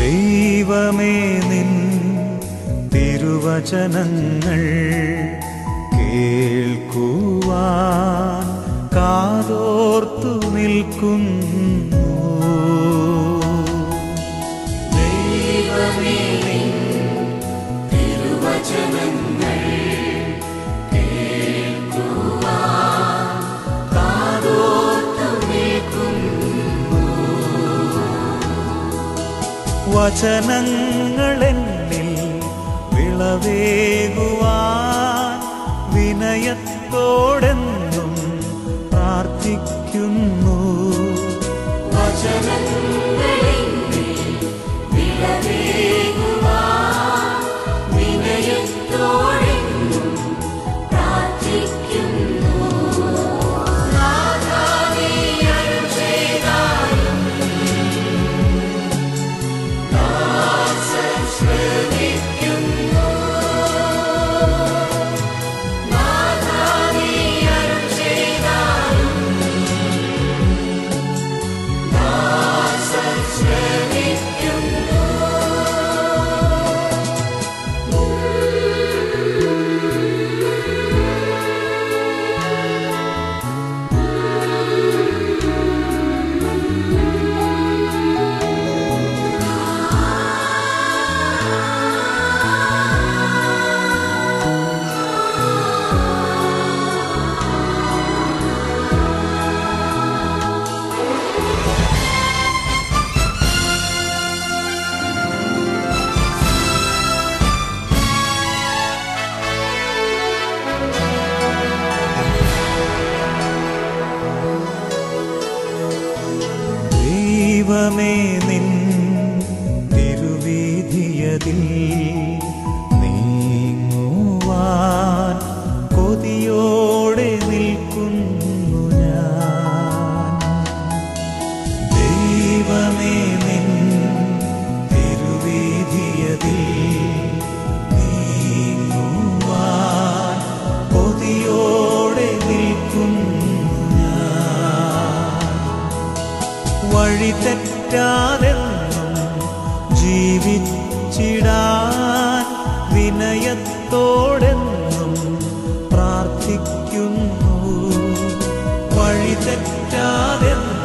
ദൈവമേ നിൻ തിരുവചനങ്ങൾ കേൾക്കുവാൻ കാതോർത്തു നിൽക്കുന്നു ദൈവമേ നിൻ തിരുവചനങ്ങൾ കേൾക്കുവാൻ കാതോർത്തു നിൽക്കുന്നു വചനങ്ങളെന്നിൽ വിളവേകുവാൻ വിനയത്തോടെന്നും പ്രാർത്ഥിക്കുന്നു വചനങ്ങളെന്നിൽ വിളവേകുവാൻ വിനയത്തോടെന്നും പ്രാർത്ഥിക്കുന്നു നാഥാ നീ അരുൾ ചെയ്താലും ദാസൻ ശ്രമിക്കുന്നു നാഥാ നീ അരുൾ ചെയ്താലും ദാസൻ ശ്രമിക്കുന്നു ദൈവമേ നിൻ തിരുവീതിയതിൽ നീങ്ങുവാൻ കൊതിയോടെ നിൽക്കുന്നു ഞാൻ ദൈവമേ നിൻ തിരുവീതിയതിൽ നീങ്ങുവാൻ കൊതിയോടെ നിൽക്കുന്നു ഞാൻ വഴി തെറ്റാതെന്നും ജീവിച്ചിടാൻ വിനയത്തോടെന്നും പ്രാർത്ഥിക്കുന്നു വഴി തെറ്റാതെന്നും